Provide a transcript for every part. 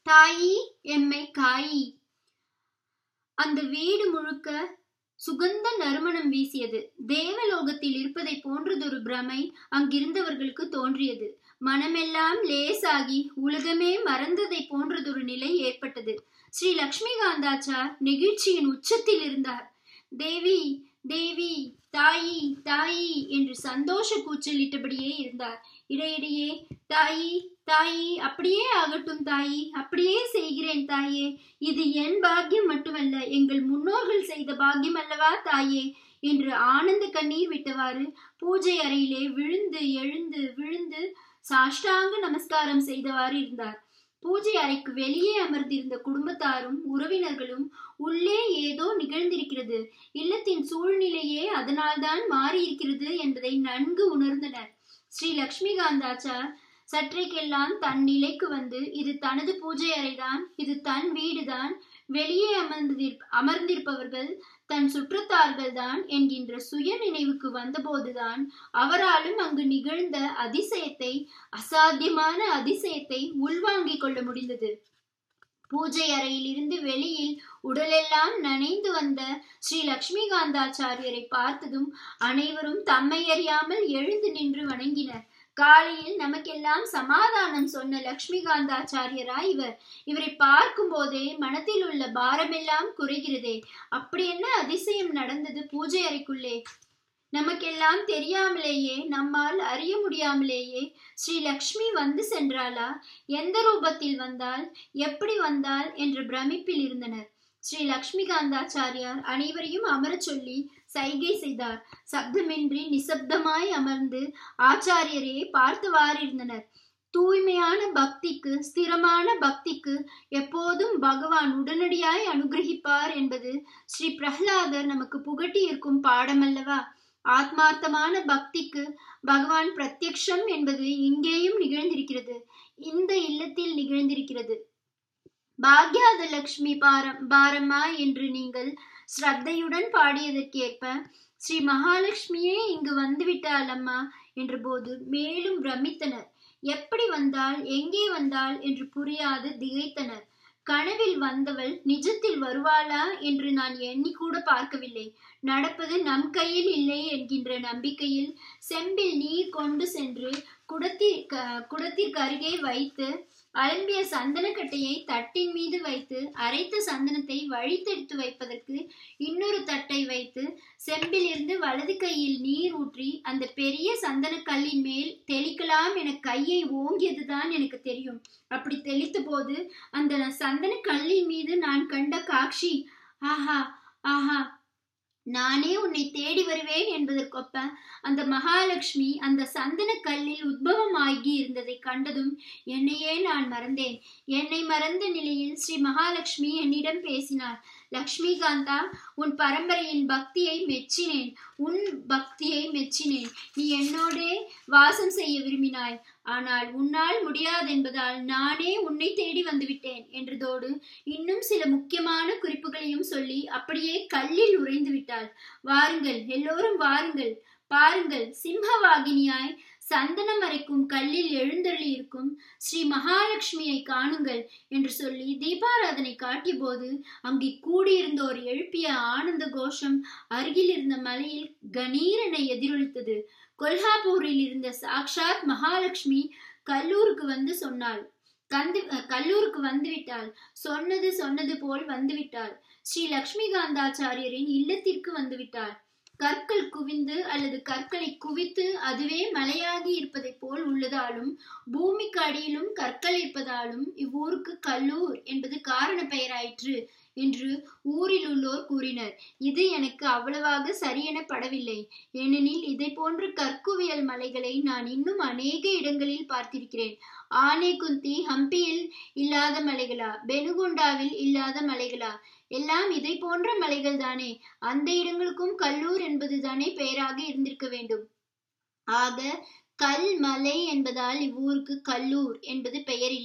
தாயி எம்மை காயி அந்த வீடு முழுக்க சுகந்த நறுமணம் வீசியது தேவலோகத்தில் இருப்பதை போன்றதொரு பிரமை அங்கிருந்தவர்களுக்கு தோன்றியது மனமெல்லாம் லேசாகி உலகமே மறந்ததை போன்றதொரு நிலை ஏற்பட்டது ஸ்ரீ லக்ஷ்மிகாந்தாச்சார் நெகிழ்ச்சியின் உச்சத்தில் இருந்தார் தேவி தேவி தாயி தாயி என்று சந்தோஷ கூச்சலிட்டபடியே இருந்தார் இடையிடையே தாயி தாயி அப்படியே ஆகட்டும் தாயி அப்படியே செய்கிறேன் தாயே இது என் பாக்கியம் மட்டுமல்ல எங்கள் முன்னோர்கள் செய்த பாக்கியம் அல்லவா தாயே என்று ஆனந்த கண்ணீர் விட்டவாறு பூஜை அறையிலே விழுந்து எழுந்து விழுந்து சாஷ்டாங்க நமஸ்காரம் செய்தவாறு இருந்தார் பூஜை அறைக்கு வெளியே அமர்ந்திருந்த குடும்பத்தாரும் உறவினர்களும் உள்ளே ஏதோ நிகழ்ந்திருக்கிறது இல்லத்தின் சூழ்நிலையே அதனால்தான் மாறியிருக்கிறது என்பதை நன்கு உணர்ந்தனர் ஸ்ரீ லக்ஷ்மிகாந்தாச்சார் சற்றைக்கெல்லாம் தன் நிலைக்கு வந்து இது தனது பூஜை அறைதான் இது தன் வீடுதான் வெளியே அமர்ந்திருப் அமர்ந்திருப்பவர்கள் தன் சுற்றத்தார்கள் தான் என்கின்ற சுய நினைவுக்கு வந்தபோதுதான் அவராலும் அங்கு நிகழ்ந்த அதிசயத்தை அசாத்தியமான அதிசயத்தை உள்வாங்கிக் கொள்ள முடிந்தது பூஜை அறையில் இருந்து வெளியில் உடலெல்லாம் நனைந்து வந்த ஸ்ரீ லக்ஷ்மிகாந்தாச்சாரியரை பார்த்ததும் அனைவரும் தம்மை அறியாமல் எழுந்து நின்று வணங்கினர் காலையில் நமக்கெல்லாம் சமாதானம் சொன்ன லக்ஷ்மிகாந்தாச்சாரியரா இவர் இவரை பார்க்கும் போதே மனத்தில் உள்ள பாரமெல்லாம் குறைகிறதே அப்படி என்ன அதிசயம் நடந்தது பூஜை அறைக்குள்ளே நமக்கெல்லாம் தெரியாமலேயே நம்மால் அறிய முடியாமலேயே ஸ்ரீ லக்ஷ்மி வந்து சென்றாளா எந்த ரூபத்தில் வந்தால் எப்படி வந்தால் என்ற பிரமிப்பில் இருந்தனர் ஸ்ரீ லக்ஷ்மிகாந்தாச்சாரியார் அனைவரையும் அமரச் சொல்லி சைகை செய்தார் சப்தமின்றி நிசப்தமாய் அமர்ந்து ஆச்சாரியரே பார்த்தவாறு இருந்தனர் தூய்மையான பக்திக்கு ஸ்திரமான பக்திக்கு எப்போதும் பகவான் உடனடியாய் அனுகிரகிப்பார் என்பது ஸ்ரீ பிரஹ்லாதர் நமக்கு புகட்டி இருக்கும் பாடமல்லவா ஆத்மார்த்தமான பக்திக்கு பகவான் பிரத்யக்ஷம் என்பது இங்கேயும் நிகழ்ந்திருக்கிறது இந்த இல்லத்தில் நிகழ்ந்திருக்கிறது பாக்யாத லக்ஷ்மி பாரம் பாரம்மா என்று நீங்கள் ஸ்ரத்தையுடன் பாடியதற்கேற்ப ஸ்ரீ மகாலட்சுமியே இங்கு வந்துவிட்டாள் அம்மா என்ற போது மேலும் பிரமித்தனர் எப்படி வந்தால் எங்கே வந்தால் என்று புரியாது திகைத்தனர் கனவில் வந்தவள் நிஜத்தில் வருவாளா என்று நான் எண்ணி கூட பார்க்கவில்லை நடப்பது நம் கையில் இல்லை என்கின்ற நம்பிக்கையில் செம்பில் நீர் கொண்டு சென்று குடத்திற் குடத்திற்கு அருகே வைத்து அலம்பிய சந்தனக்கட்டையை தட்டின் மீது வைத்து அரைத்த சந்தனத்தை வழித்தெடுத்து வைப்பதற்கு இன்னொரு தட்டை வைத்து செம்பிலிருந்து வலது கையில் நீர் ஊற்றி அந்த பெரிய சந்தன கல்லின் மேல் தெளிக்கலாம் என கையை ஓங்கியதுதான் எனக்கு தெரியும் அப்படி தெளித்த போது அந்த சந்தன கல்லின் மீது நான் கண்ட காட்சி ஆஹா ஆஹா நானே உன்னை தேடி வருவேன் என்பதற்கொப்ப அந்த மகாலட்சுமி அந்த சந்தன கல்லில் உத்பவமாகி இருந்ததை கண்டதும் என்னையே நான் மறந்தேன் என்னை மறந்த நிலையில் ஸ்ரீ மகாலட்சுமி என்னிடம் பேசினார் லக்ஷ்மிகாந்தா உன் பரம்பரையின் பக்தியை மெச்சினேன் உன் பக்தியை மெச்சினேன் நீ என்னோடே வாசம் செய்ய விரும்பினாய் ஆனால் உன்னால் முடியாதென்பதால் நானே உன்னை தேடி வந்துவிட்டேன் என்றதோடு இன்னும் சில முக்கியமான குறிப்புகளையும் சொல்லி அப்படியே கல்லில் உறைந்து விட்டாள் வாருங்கள் எல்லோரும் வாருங்கள் பாருங்கள் சிம்மவாகினியாய் சந்தனம் அரைக்கும் கல்லில் எழுந்தருளி இருக்கும் ஸ்ரீ மகாலட்சுமியை காணுங்கள் என்று சொல்லி தீபாராதனை காட்டிய போது அங்கே கூடியிருந்தோர் எழுப்பிய ஆனந்த கோஷம் அருகில் இருந்த மலையில் கணீரென எதிரொலித்தது கொல்ஹாப்பூரில் இருந்த சாக்ஷாத் மகாலட்சுமி கல்லூருக்கு வந்து சொன்னாள் கந்து கல்லூருக்கு வந்துவிட்டாள் சொன்னது சொன்னது போல் வந்துவிட்டாள் ஸ்ரீ லக்ஷ்மிகாந்தாச்சாரியரின் இல்லத்திற்கு வந்துவிட்டாள் கற்கள் குவிந்து அல்லது கற்களை குவித்து அதுவே மலையாகி இருப்பதைப் போல் உள்ளதாலும் பூமிக்கு அடியிலும் கற்கள் இருப்பதாலும் இவ்வூருக்கு கல்லூர் என்பது காரண பெயராயிற்று என்று ஊரில் உள்ளோர் கூறினர் இது எனக்கு அவ்வளவாக சரியென படவில்லை ஏனெனில் இதை போன்ற கற்குவியல் மலைகளை நான் இன்னும் அநேக இடங்களில் பார்த்திருக்கிறேன் ஆனைகுந்தி ஹம்பியில் இல்லாத மலைகளா பெனுகொண்டாவில் இல்லாத மலைகளா எல்லாம் இதை போன்ற மலைகள் தானே அந்த இடங்களுக்கும் கல்லூர் என்பது தானே பெயராக இருந்திருக்க வேண்டும் ஆக கல் மலை என்பதால் இவ்வூருக்கு கல்லூர் என்பது பெயர் இல்லை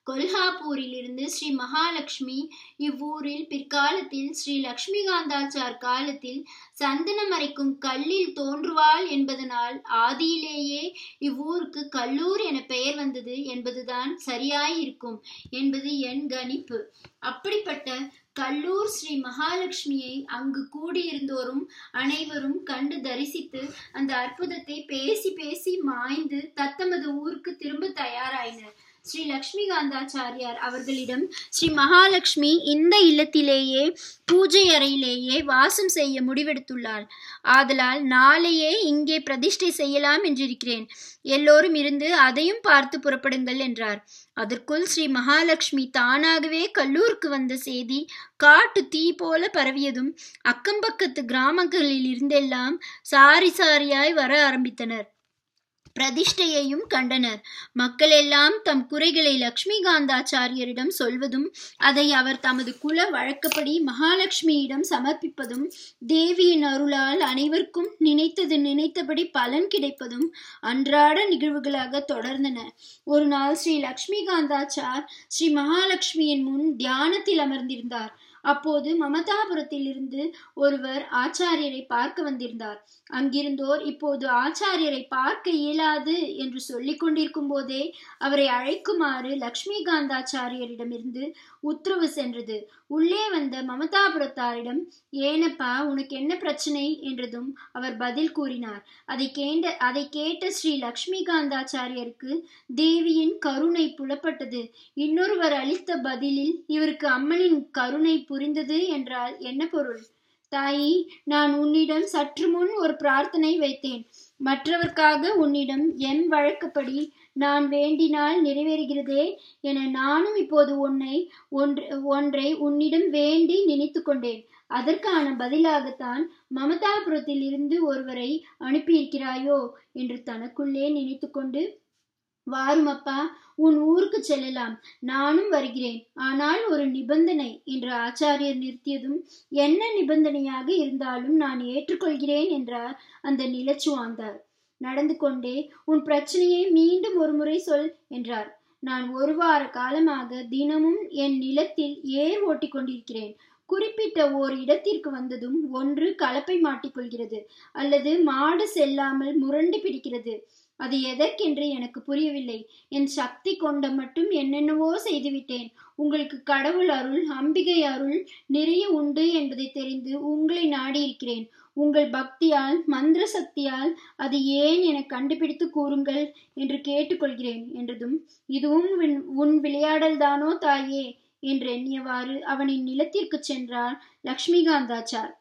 கொல்ஹாப்பூரில் இருந்து ஸ்ரீ மகாலட்சுமி இவ்வூரில் பிற்காலத்தில் ஸ்ரீ லக்ஷ்மிகாந்தாச்சார் காலத்தில் சந்தனம் அரைக்கும் கல்லில் தோன்றுவாள் என்பதனால் ஆதியிலேயே இவ்வூருக்கு கல்லூர் என பெயர் வந்தது என்பதுதான் சரியாயிருக்கும் என்பது என் கணிப்பு அப்படிப்பட்ட கல்லூர் ஸ்ரீ மகாலட்சுமியை அங்கு கூடியிருந்தோரும் அனைவரும் கண்டு தரிசித்து அந்த அற்புதத்தை பேசி பேசி மாய்ந்து தத்தமது ஊருக்கு திரும்ப தயாராயினர் ஸ்ரீ லக்ஷ்மிகாந்தாச்சாரியார் அவர்களிடம் ஸ்ரீ மகாலட்சுமி இந்த இல்லத்திலேயே பூஜை அறையிலேயே வாசம் செய்ய முடிவெடுத்துள்ளாள் ஆதலால் நாளையே இங்கே பிரதிஷ்டை செய்யலாம் என்றிருக்கிறேன் எல்லோரும் இருந்து அதையும் பார்த்து புறப்படுங்கள் என்றார் அதற்குள் ஸ்ரீ மகாலட்சுமி தானாகவே கல்லூருக்கு வந்த செய்தி காட்டு தீ போல பரவியதும் அக்கம்பக்கத்து கிராமங்களில் இருந்தெல்லாம் சாரி சாரியாய் வர ஆரம்பித்தனர் பிரதிஷ்டையையும் கண்டனர் மக்கள் எல்லாம் தம் குறைகளை லக்ஷ்மிகாந்தாச்சாரியரிடம் சொல்வதும் அதை அவர் தமது குல வழக்கப்படி மகாலட்சுமியிடம் சமர்ப்பிப்பதும் தேவியின் அருளால் அனைவருக்கும் நினைத்தது நினைத்தபடி பலன் கிடைப்பதும் அன்றாட நிகழ்வுகளாக தொடர்ந்தன ஒரு நாள் ஸ்ரீ லக்ஷ்மிகாந்தாச்சார் ஸ்ரீ மகாலட்சுமியின் முன் தியானத்தில் அமர்ந்திருந்தார் அப்போது மமதாபுரத்தில் இருந்து ஒருவர் ஆச்சாரியரை பார்க்க வந்திருந்தார் அங்கிருந்தோர் இப்போது ஆச்சாரியரை பார்க்க இயலாது என்று சொல்லிக் கொண்டிருக்கும் போதே அவரை அழைக்குமாறு லக்ஷ்மிகாந்தாச்சாரியரிடமிருந்து உத்தரவு சென்றது உள்ளே வந்த மமதாபுரத்தாரிடம் ஏனப்பா உனக்கு என்ன பிரச்சனை என்றதும் அவர் பதில் கூறினார் அதை கேண்ட அதை கேட்ட ஸ்ரீ லக்ஷ்மிகாந்தாச்சாரியருக்கு தேவியின் கருணை புலப்பட்டது இன்னொருவர் அளித்த பதிலில் இவருக்கு அம்மனின் கருணை புரிந்தது என்றால் என்ன பொருள் தாயி நான் உன்னிடம் சற்று முன் ஒரு பிரார்த்தனை வைத்தேன் மற்றவர்க்காக உன்னிடம் என் வழக்கப்படி நான் வேண்டினால் நிறைவேறுகிறதே என நானும் இப்போது உன்னை ஒன்று ஒன்றை உன்னிடம் வேண்டி நினைத்து கொண்டேன் அதற்கான பதிலாகத்தான் மமதாபுரத்தில் இருந்து ஒருவரை அனுப்பியிருக்கிறாயோ என்று தனக்குள்ளே நினைத்து கொண்டு வாரும் அப்பா உன் ஊருக்கு செல்லலாம் நானும் வருகிறேன் ஆனால் ஒரு நிபந்தனை என்று ஆச்சாரியர் நிறுத்தியதும் என்ன நிபந்தனையாக இருந்தாலும் நான் ஏற்றுக்கொள்கிறேன் என்றார் அந்த நிலச்சுவாந்தார் நடந்து கொண்டே உன் பிரச்சனையை மீண்டும் ஒரு முறை சொல் என்றார் நான் ஒரு வார காலமாக தினமும் என் நிலத்தில் ஏர் ஓட்டிக் கொண்டிருக்கிறேன் குறிப்பிட்ட ஓர் இடத்திற்கு வந்ததும் ஒன்று கலப்பை மாட்டிக்கொள்கிறது அல்லது மாடு செல்லாமல் முரண்டு பிடிக்கிறது அது எதற்கென்று எனக்கு புரியவில்லை என் சக்தி கொண்ட மட்டும் என்னென்னவோ செய்துவிட்டேன் உங்களுக்கு கடவுள் அருள் அம்பிகை அருள் நிறைய உண்டு என்பதை தெரிந்து உங்களை நாடியிருக்கிறேன் உங்கள் பக்தியால் மந்திர சக்தியால் அது ஏன் என கண்டுபிடித்து கூறுங்கள் என்று கேட்டுக்கொள்கிறேன் என்றதும் இதுவும் உன் விளையாடல் தானோ தாயே என்று எண்ணியவாறு அவனின் நிலத்திற்கு சென்றார் லக்ஷ்மிகாந்தாச்சார்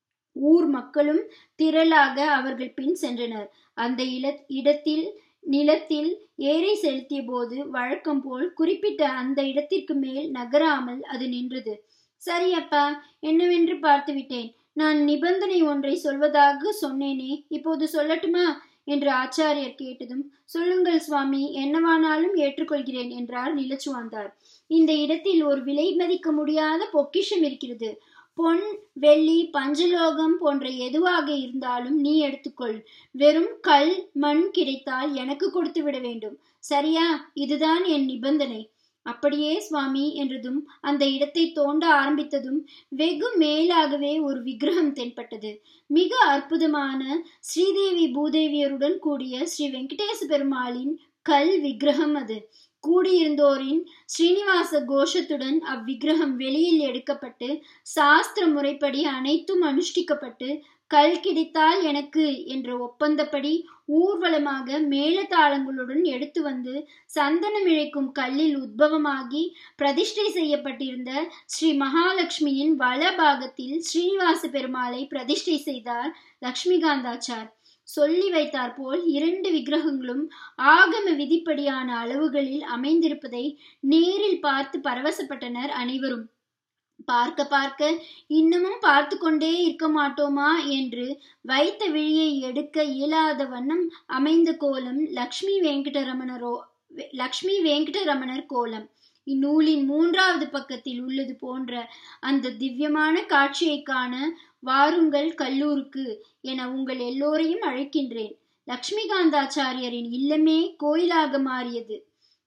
ஊர் மக்களும் திரளாக அவர்கள் பின் சென்றனர் அந்த இல இடத்தில் நிலத்தில் ஏரை செலுத்திய போது வழக்கம் போல் குறிப்பிட்ட அந்த இடத்திற்கு மேல் நகராமல் அது நின்றது சரி அப்பா என்னவென்று பார்த்து விட்டேன் நான் நிபந்தனை ஒன்றை சொல்வதாக சொன்னேனே இப்போது சொல்லட்டுமா என்று ஆச்சாரியர் கேட்டதும் சொல்லுங்கள் சுவாமி என்னவானாலும் ஏற்றுக்கொள்கிறேன் என்றார் நிலச்சுவாந்தார் இந்த இடத்தில் ஒரு விலை மதிக்க முடியாத பொக்கிஷம் இருக்கிறது பொன் வெள்ளி பஞ்சலோகம் போன்ற எதுவாக இருந்தாலும் நீ எடுத்துக்கொள் வெறும் கல் மண் கிடைத்தால் எனக்கு கொடுத்து விட வேண்டும் சரியா இதுதான் என் நிபந்தனை அப்படியே சுவாமி என்றதும் அந்த இடத்தை தோண்ட ஆரம்பித்ததும் வெகு மேலாகவே ஒரு விக்கிரகம் தென்பட்டது மிக அற்புதமான ஸ்ரீதேவி பூதேவியருடன் கூடிய ஸ்ரீ வெங்கடேச பெருமாளின் கல் விக்கிரகம் அது கூடியிருந்தோரின் ஸ்ரீனிவாச கோஷத்துடன் அவ்விக்கிரகம் வெளியில் எடுக்கப்பட்டு சாஸ்திர முறைப்படி அனைத்தும் அனுஷ்டிக்கப்பட்டு கல் கிடைத்தால் எனக்கு என்ற ஒப்பந்தப்படி ஊர்வலமாக மேளதாளங்களுடன் எடுத்து வந்து சந்தனம் இழைக்கும் கல்லில் உத்பவமாகி பிரதிஷ்டை செய்யப்பட்டிருந்த ஸ்ரீ மகாலட்சுமியின் வலபாகத்தில் ஸ்ரீனிவாச பெருமாளை பிரதிஷ்டை செய்தார் லக்ஷ்மிகாந்தாச்சார் சொல்லி வைத்தார் போல் இரண்டு விக்கிரகங்களும் ஆகம விதிப்படியான அளவுகளில் அமைந்திருப்பதை நேரில் பார்த்து பரவசப்பட்டனர் அனைவரும் பார்க்க பார்க்க இன்னமும் பார்த்து கொண்டே இருக்க மாட்டோமா என்று வைத்த விழியை எடுக்க இயலாத வண்ணம் அமைந்த கோலம் லக்ஷ்மி வெங்கடரமணரோ லக்ஷ்மி வெங்கடரமணர் கோலம் இந்நூலின் மூன்றாவது பக்கத்தில் உள்ளது போன்ற அந்த திவ்யமான காட்சியை காண வாருங்கள் கல்லூருக்கு என உங்கள் எல்லோரையும் அழைக்கின்றேன் லக்ஷ்மிகாந்தாச்சாரியரின் இல்லமே கோயிலாக மாறியது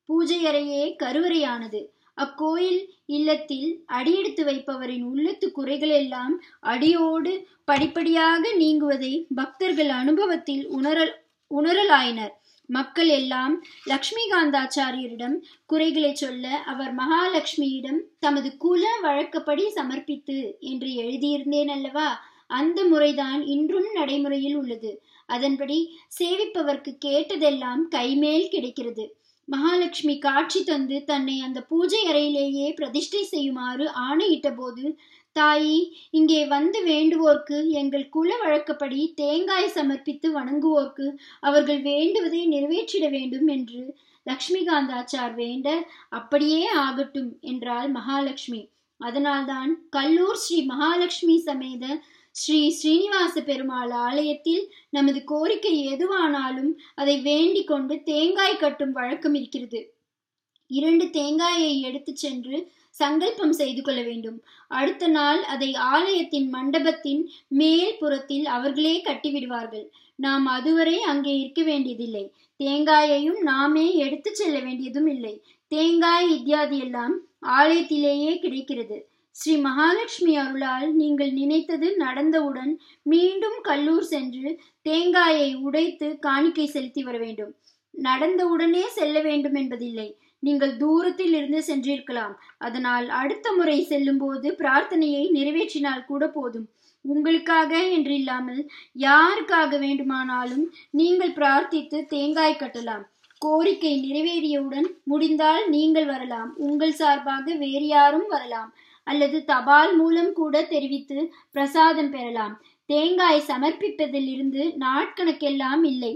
பூஜை அறையே கருவறையானது அக்கோயில் இல்லத்தில் அடியெடுத்து வைப்பவரின் உள்ளத்து குறைகள் எல்லாம் அடியோடு படிப்படியாக நீங்குவதை பக்தர்கள் அனுபவத்தில் உணரல் உணரலாயினர் மக்கள் எல்லாம் லக்ஷ்மிகாந்தாச்சாரியரிடம் குறைகளை சொல்ல அவர் மகாலட்சுமியிடம் தமது குல வழக்கப்படி சமர்ப்பித்து என்று எழுதியிருந்தேன் அல்லவா அந்த முறைதான் இன்றும் நடைமுறையில் உள்ளது அதன்படி சேவிப்பவர்க்கு கேட்டதெல்லாம் கைமேல் கிடைக்கிறது மகாலட்சுமி காட்சி தந்து தன்னை அந்த பூஜை அறையிலேயே பிரதிஷ்டை செய்யுமாறு ஆணையிட்ட போது தாயி இங்கே வந்து வேண்டுவோர்க்கு எங்கள் குல வழக்கப்படி தேங்காய் சமர்ப்பித்து வணங்குவோர்க்கு அவர்கள் வேண்டுவதை நிறைவேற்றிட வேண்டும் என்று லக்ஷ்மிகாந்தாச்சார் வேண்ட அப்படியே ஆகட்டும் என்றாள் மகாலட்சுமி அதனால்தான் கல்லூர் ஸ்ரீ மகாலட்சுமி சமேத ஸ்ரீ ஸ்ரீனிவாச பெருமாள் ஆலயத்தில் நமது கோரிக்கை எதுவானாலும் அதை வேண்டிக் கொண்டு தேங்காய் கட்டும் வழக்கம் இருக்கிறது இரண்டு தேங்காயை எடுத்து சென்று சங்கல்பம் செய்து கொள்ள வேண்டும் அடுத்த நாள் அதை ஆலயத்தின் மண்டபத்தின் மேல் புறத்தில் அவர்களே கட்டிவிடுவார்கள் நாம் அதுவரை அங்கே இருக்க வேண்டியதில்லை தேங்காயையும் நாமே எடுத்து செல்ல வேண்டியதும் இல்லை தேங்காய் இத்தியாதி எல்லாம் ஆலயத்திலேயே கிடைக்கிறது ஸ்ரீ மகாலட்சுமி அருளால் நீங்கள் நினைத்தது நடந்தவுடன் மீண்டும் கல்லூர் சென்று தேங்காயை உடைத்து காணிக்கை செலுத்தி வர வேண்டும் நடந்தவுடனே செல்ல வேண்டும் என்பதில்லை நீங்கள் தூரத்தில் இருந்து சென்றிருக்கலாம் அதனால் அடுத்த முறை செல்லும் போது பிரார்த்தனையை நிறைவேற்றினால் கூட போதும் உங்களுக்காக என்று இல்லாமல் யாருக்காக வேண்டுமானாலும் நீங்கள் பிரார்த்தித்து தேங்காய் கட்டலாம் கோரிக்கை நிறைவேறியவுடன் முடிந்தால் நீங்கள் வரலாம் உங்கள் சார்பாக வேறு யாரும் வரலாம் அல்லது தபால் மூலம் கூட தெரிவித்து பிரசாதம் பெறலாம் தேங்காய் சமர்ப்பிப்பதில் இருந்து நாட்கணக்கெல்லாம் இல்லை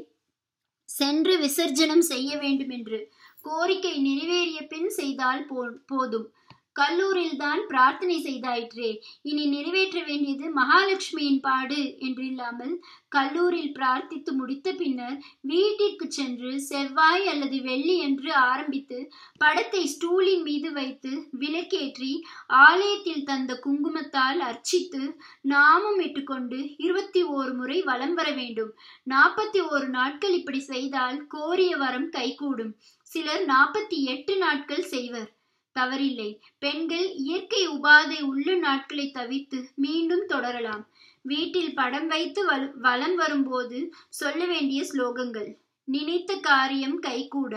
சென்று விசர்ஜனம் செய்ய வேண்டும் என்று கோரிக்கை நிறைவேறிய பின் செய்தால் போதும் கல்லூரில் தான் பிரார்த்தனை செய்தாயிற்றே இனி நிறைவேற்ற வேண்டியது மகாலட்சுமியின் பாடு என்றில்லாமல் கல்லூரில் பிரார்த்தித்து முடித்த பின்னர் வீட்டிற்கு சென்று செவ்வாய் அல்லது வெள்ளி என்று ஆரம்பித்து படத்தை ஸ்டூலின் மீது வைத்து விளக்கேற்றி ஆலயத்தில் தந்த குங்குமத்தால் அர்ச்சித்து நாமம் இட்டுக்கொண்டு இருபத்தி ஓரு முறை வலம் வர வேண்டும் நாற்பத்தி ஓரு நாட்கள் இப்படி செய்தால் கோரிய வரம் கைகூடும் சிலர் நாற்பத்தி எட்டு நாட்கள் செய்வர் தவறில்லை பெண்கள் இயற்கை உபாதை உள்ள நாட்களை தவிர்த்து மீண்டும் தொடரலாம் வீட்டில் படம் வைத்து வலம் வரும்போது சொல்ல வேண்டிய ஸ்லோகங்கள் நினைத்த காரியம் கைகூட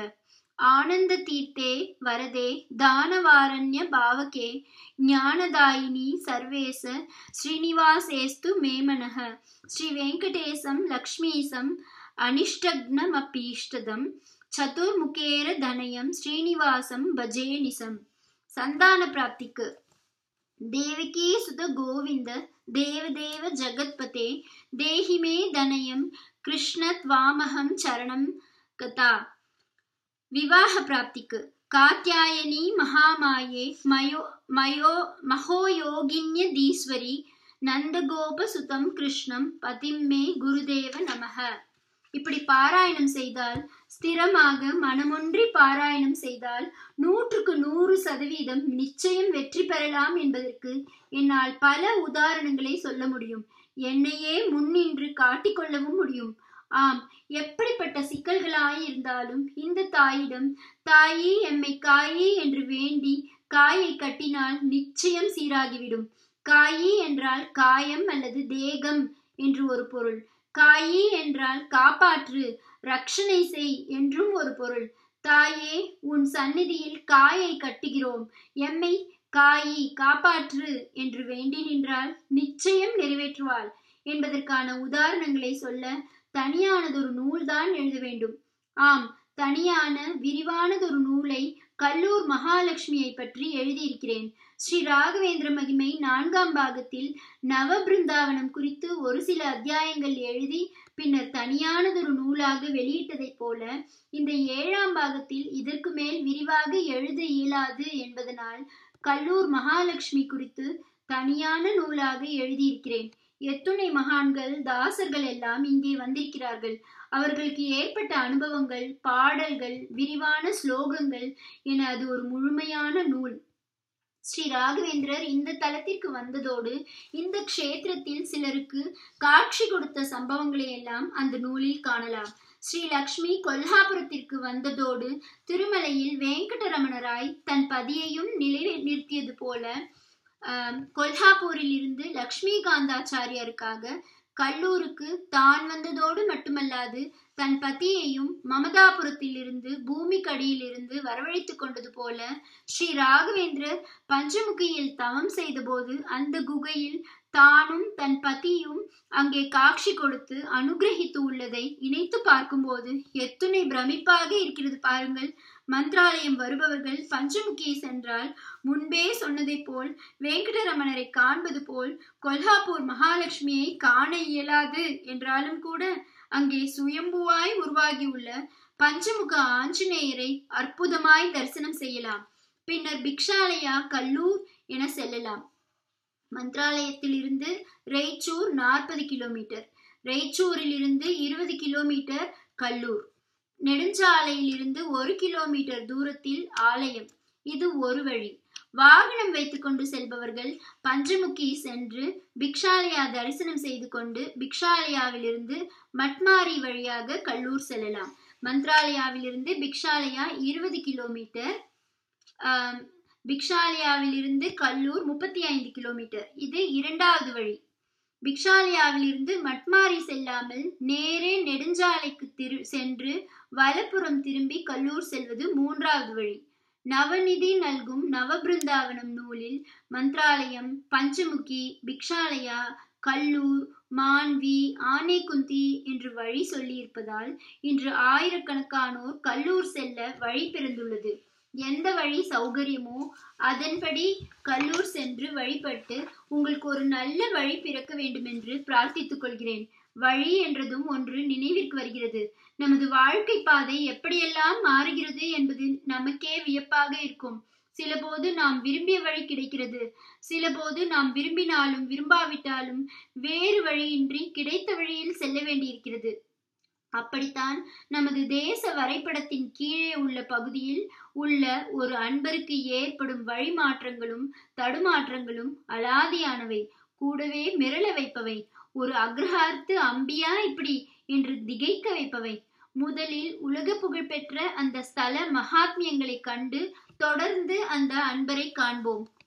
ஆனந்த தீர்த்தே வரதே தானவாரண்ய பாவகே ஞானதாயினி சர்வேச ஸ்ரீனிவாசேஸ்து மேமனக ஸ்ரீ வெங்கடேசம் லக்ஷ்மீசம் அனிஷ்டக்னமபீஷ்டதம் சதுர்முகேர தனயம் ஸ்ரீனிவாசம் பஜே நிசம் சந்தான பிராப்திக்கு தேவகி சுத கோவிந்த தேவதேவ ஜகத்பதே தேஹிமே தனயம் கிருஷ்ணத் வாமகம் சரணம் கதா விவாக பிராப்திக்கு காத்தியாயனி மகாமாயே மயோ மயோ மகோயோகின்ய தீஸ்வரி நந்தகோப சுதம் கிருஷ்ணம் பதிம்மே குருதேவ நமக இப்படி பாராயணம் செய்தால் ஸ்திரமாக மனமொன்றி பாராயணம் செய்தால் நூற்றுக்கு நூறு சதவீதம் நிச்சயம் வெற்றி பெறலாம் என்பதற்கு என்னால் பல உதாரணங்களை சொல்ல முடியும் என்னையே முன்னின்று காட்டிக்கொள்ளவும் முடியும் ஆம் எப்படிப்பட்ட சிக்கல்களாய் இருந்தாலும் இந்த தாயிடம் தாயே எம்மை காயே என்று வேண்டி காயை கட்டினால் நிச்சயம் சீராகிவிடும் காயி என்றால் காயம் அல்லது தேகம் என்று ஒரு பொருள் காயி என்றால் காப்பாற்று ரட்சணை செய் என்றும் ஒரு பொருள் தாயே உன் சந்நிதியில் காயை கட்டுகிறோம் எம்மை காயி காப்பாற்று என்று வேண்டி நின்றால் நிச்சயம் நிறைவேற்றுவாள் என்பதற்கான உதாரணங்களை சொல்ல தனியானதொரு நூல்தான் எழுத வேண்டும் ஆம் தனியான விரிவானதொரு நூலை கல்லூர் மகாலட்சுமியை பற்றி எழுதியிருக்கிறேன் ஸ்ரீ ராகவேந்திர மகிமை நான்காம் பாகத்தில் நவ பிருந்தாவனம் குறித்து ஒரு சில அத்தியாயங்கள் எழுதி பின்னர் தனியானதொரு நூலாக வெளியிட்டதைப் போல இந்த ஏழாம் பாகத்தில் இதற்கு மேல் விரிவாக எழுத இயலாது என்பதனால் கல்லூர் மகாலட்சுமி குறித்து தனியான நூலாக எழுதியிருக்கிறேன் எத்துணை மகான்கள் தாசர்கள் எல்லாம் இங்கே வந்திருக்கிறார்கள் அவர்களுக்கு ஏற்பட்ட அனுபவங்கள் பாடல்கள் விரிவான ஸ்லோகங்கள் என அது ஒரு முழுமையான நூல் ஸ்ரீ ராகவேந்திரர் இந்த தலத்திற்கு வந்ததோடு இந்த க்ஷேத்திரத்தில் சிலருக்கு காட்சி கொடுத்த சம்பவங்களை எல்லாம் அந்த நூலில் காணலாம் ஸ்ரீ லக்ஷ்மி கொல்ஹாபுரத்திற்கு வந்ததோடு திருமலையில் வெங்கடரமணராய் தன் பதியையும் நிலை நிறுத்தியது போல ஆஹ், கொல்ஹாப்பூரில் இருந்து லக்ஷ்மி காந்தாச்சாரியாருக்காக கல்லூருக்கு தான் வந்ததோடு மட்டுமல்லாது தன் பதியையும் மமதாபுரத்தில் இருந்து பூமிக்கடியில் இருந்து வரவழைத்துக் கொண்டது போல ஸ்ரீ ராகவேந்திரர் பஞ்சமுகியில் தவம் செய்தபோது அந்த குகையில் தானும் தன் பதியும் அங்கே காட்சி கொடுத்து அனுகிரகித்து உள்ளதை இணைத்து பார்க்கும்போது எத்துணை பிரமிப்பாக இருக்கிறது பாருங்கள் மந்திராலயம் வருபவர்கள் பஞ்சமுகியை சென்றால் முன்பே சொன்னதைப் போல் வெங்கடரமணரை காண்பது போல் கொல்ஹாப்பூர் மகாலட்சுமியை காண இயலாது என்றாலும் கூட அங்கே சுயம்புவாய் உருவாகியுள்ள பஞ்சமுக ஆஞ்சநேயரை அற்புதமாய் தரிசனம் செய்யலாம் பின்னர் பிக்ஷாலயா கல்லூர் என செல்லலாம் மந்திராலயத்தில் இருந்து ரெய்ச்சூர் நாற்பது கிலோமீட்டர் ரெய்ச்சூரில் இருந்து இருபது கிலோமீட்டர் கல்லூர் நெடுஞ்சாலையில் இருந்து ஒரு கிலோமீட்டர் தூரத்தில் ஆலயம் இது ஒரு வழி வாகனம் வைத்துக்கொண்டு செல்பவர்கள் பஞ்சமுகி சென்று பிக்ஷாலயா தரிசனம் செய்து கொண்டு பிக்ஷாலயாவிலிருந்து மட்மாரி வழியாக கல்லூர் செல்லலாம் மந்த்ராலயாவிலிருந்து பிக்ஷாலயா இருபது கிலோமீட்டர் ஆம், பிக்ஷாலயாவிலிருந்து கல்லூர் முப்பத்தி ஐந்து கிலோமீட்டர் இது இரண்டாவது வழி பிக்ஷாலயாவிலிருந்து மட்மாரி செல்லாமல் நேரே நெடுஞ்சாலைக்கு திரு சென்று வலப்புறம் திரும்பி கல்லூர் செல்வது மூன்றாவது வழி நவநிதி நல்கும் நவபிருந்தாவனம் நூலில் மந்த்ராலயம் பஞ்சமுகி பிக்ஷாலயா கல்லூர் மான்வி ஆனைக்குந்தி என்று வழி சொல்லியிருப்பதால் இன்று ஆயிரக்கணக்கானோர் கல்லூர் செல்ல வழி பிறந்துள்ளது எந்த வழி சௌகரியமோ அதன்படி கல்லூர் சென்று வழிபட்டு உங்களுக்கு ஒரு நல்ல வழி பிறக்க வேண்டுமென்று பிரார்த்தித்துக் கொள்கிறேன் வழி என்றதும் ஒன்று நினைவிற்கு வருகிறது நமது வாழ்க்கை பாதை எப்படியெல்லாம் மாறுகிறது என்பது நமக்கே வியப்பாக இருக்கும் சிலபோது நாம் விரும்பிய வழி கிடைக்கிறது சிலபோது நாம் விரும்பினாலும் விரும்பாவிட்டாலும் வேறு வழியின்றி கிடைத்த வழியில் செல்ல வேண்டியிருக்கிறது அப்படித்தான் நமது தேச வரைபடத்தின் கீழே உள்ள பகுதியில் உள்ள ஒரு அன்பருக்கு ஏற்படும் வழிமாற்றங்களும் தடுமாற்றங்களும் அலாதியானவை கூடவே மிரள வைப்பவை ஒரு அக்ரஹாரத்து அம்பியா இப்படி என்று திகைக்க வைப்பவை முதலில் உலக புகழ்பெற்ற அந்த ஸ்தல மகாத்மியங்களை கண்டு தொடர்ந்து அந்த அன்பரை காண்போம்